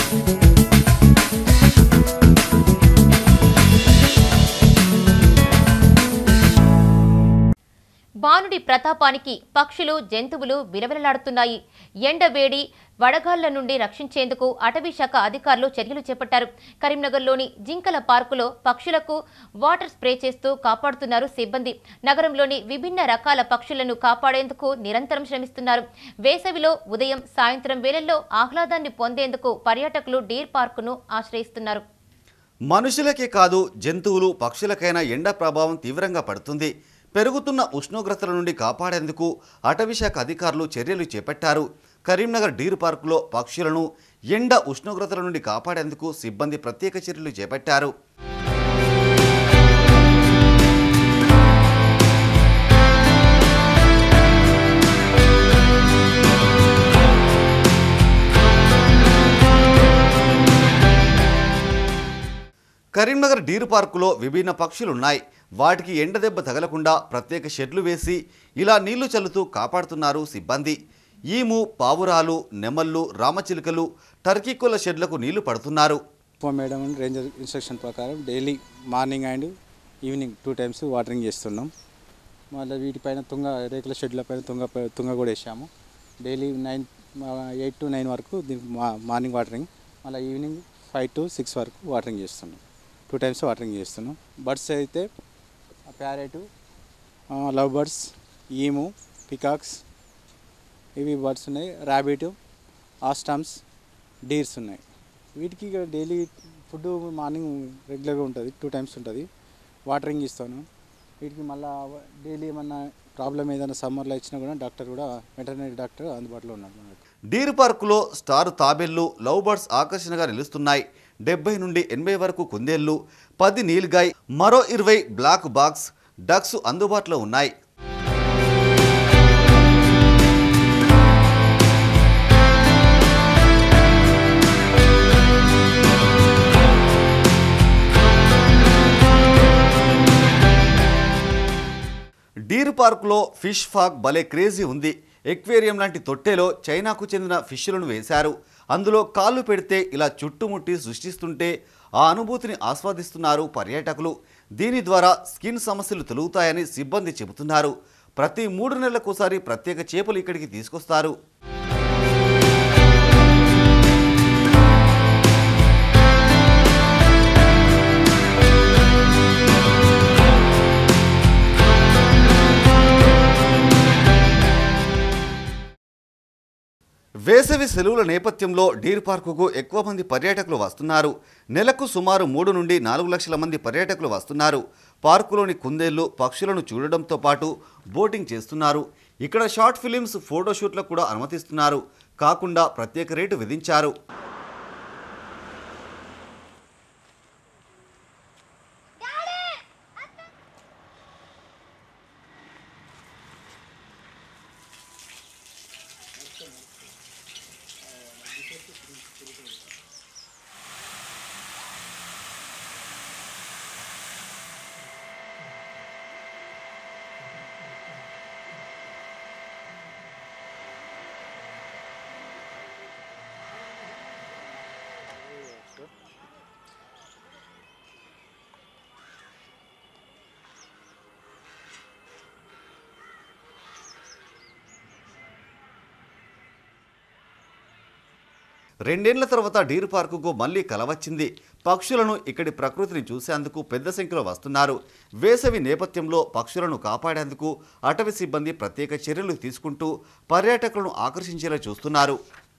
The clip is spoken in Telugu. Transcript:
బానుడి ప్రతాపానికి పక్షులు జంతువులు విలవిలలాడుతున్నాయి ఎండ వేడి వడగాళ్ల నుండి రక్షించేందుకు అటవీ శాఖ అధికారులు చర్యలు చేపట్టారు కరీంనగర్లోని జింకల పార్కులో పక్షులకు వాటర్ స్ప్రే చేస్తూ కాపాడుతున్నారు సిబ్బంది నగరంలోని విభిన్న రకాల పక్షులను కాపాడేందుకు నిరంతరం శ్రమిస్తున్నారు వేసవిలో ఉదయం సాయంత్రం వేళల్లో ఆహ్లాదాన్ని పొందేందుకు పర్యాటకులు డీర్ పార్కును ఆశ్రయిస్తున్నారు మనుషులకే కాదు జంతువులు పక్షులకైనా ఎండ ప్రభావం తీవ్రంగా పడుతుంది పెరుగుతున్న ఉష్ణోగ్రతల నుండి కాపాడేందుకు అటవీశాఖ అధికారులు చర్యలు చేపట్టారు కరీంనగర్ డీర్ పార్కులో పక్షులను ఎండ ఉష్ణోగ్రతల నుండి కాపాడేందుకు సిబ్బంది ప్రత్యేక చర్యలు చేపట్టారు కరీంనగర్ డీర్ పార్కులో విభిన్న పక్షులున్నాయి వాటికి ఎండ దెబ్బ తగలకుండా ప్రత్యేక షెడ్లు వేసి ఇలా నీళ్లు చల్లుతూ కాపాడుతున్నారు సిబ్బంది ఈము పావురాలు నెమళ్ళు రామచిలుకలు టర్కీకుల షెడ్లకు నీళ్లు పడుతున్నారు ఉప మేడం అండ్ రేంజర్ ఇన్స్ట్రక్షన్ ప్రకారం daily morning and evening two times watering చేస్తున్నాం మళ్ళీ వీటిపైన తుంగ రేకుల షెడ్ల పైన తుంగ తుంగ కూడా వేసాము daily nine eight to nine వరకు దీనికి మా మార్నింగ్ వాటరింగ్ మళ్ళీ ఈవినింగ్ ఫైవ్ టు సిక్స్ వరకు వాటరింగ్ చేస్తున్నాం టూ టైమ్స్ వాటరింగ్ చేస్తున్నాం బర్డ్స్ అయితే parrot love birds emu peacocks ఇవి బర్డ్స్ ఉన్నాయి ర్యాబిట్ ఆస్టామ్స్ డీర్స్ ఉన్నాయి వీటికి ఇక డైలీ ఫుడ్ మార్నింగ్ రెగ్యులర్గా ఉంటుంది టూ టైమ్స్ ఉంటుంది వాటరింగ్ ఇస్తాను వీటికి మళ్ళీ డైలీ ఏమన్నా ప్రాబ్లం ఏదైనా సమ్మర్లో ఇచ్చినా కూడా డాక్టర్ కూడా వెటర్నరీ డాక్టర్ అందుబాటులో ఉన్నాడు మనకు డీర్ పార్కులో స్టార్ తాబెల్లు లవ్ బర్డ్స్ ఆకర్షణగా నిలుస్తున్నాయి డెబ్బై నుండి ఎనభై వరకు కుందేళ్లు పది నీల్గాయ్ మరో ఇరవై బ్లాక్ బాక్స్ డక్స్ అందుబాటులో ఉన్నాయి డీర్ పార్కులో ఫిష్ ఫాగ్ భలే క్రేజీ ఉంది ఎక్వేరియం లాంటి తొట్టెలో చైనాకు చెందిన ఫిష్లను వేశారు అందులో కాళ్ళు పెడితే ఇలా చుట్టుముట్టి సృష్టిస్తుంటే ఆ అనుభూతిని ఆస్వాదిస్తున్నారు పర్యాటకులు దీని ద్వారా స్కిన్ సమస్యలు తొలుగుతాయని సిబ్బంది చెబుతున్నారు ప్రతి మూడు నెలలకోసారి ప్రత్యేక చేపలు ఇక్కడికి తీసుకొస్తారు వేసవి సెలవుల నేపథ్యంలో డీర్ పార్కుకు ఎక్కువ మంది పర్యాటకులు వస్తున్నారు నెలకు సుమారు మూడు నుండి నాలుగు లక్షల మంది పర్యాటకులు వస్తున్నారు పార్కులోని కుందేళ్లు పక్షులను చూడడంతో పాటు బోటింగ్ చేస్తున్నారు ఇక్కడ షార్ట్ ఫిలిమ్స్ ఫోటోషూట్లకు కూడా అనుమతిస్తున్నారు కాకుండా ప్రత్యేక రేటు విధించారు రెండేళ్ల తర్వాత డీర్ పార్కుకు మళ్లీ కలవచ్చింది పక్షులను ఇక్కడి ప్రకృతిని చూసేందుకు పెద్ద సంఖ్యలో వస్తున్నారు వేసవి నేపథ్యంలో పక్షులను కాపాడేందుకు అటవీ సిబ్బంది ప్రత్యేక చర్యలు తీసుకుంటూ పర్యాటకులను ఆకర్షించేలా చూస్తున్నారు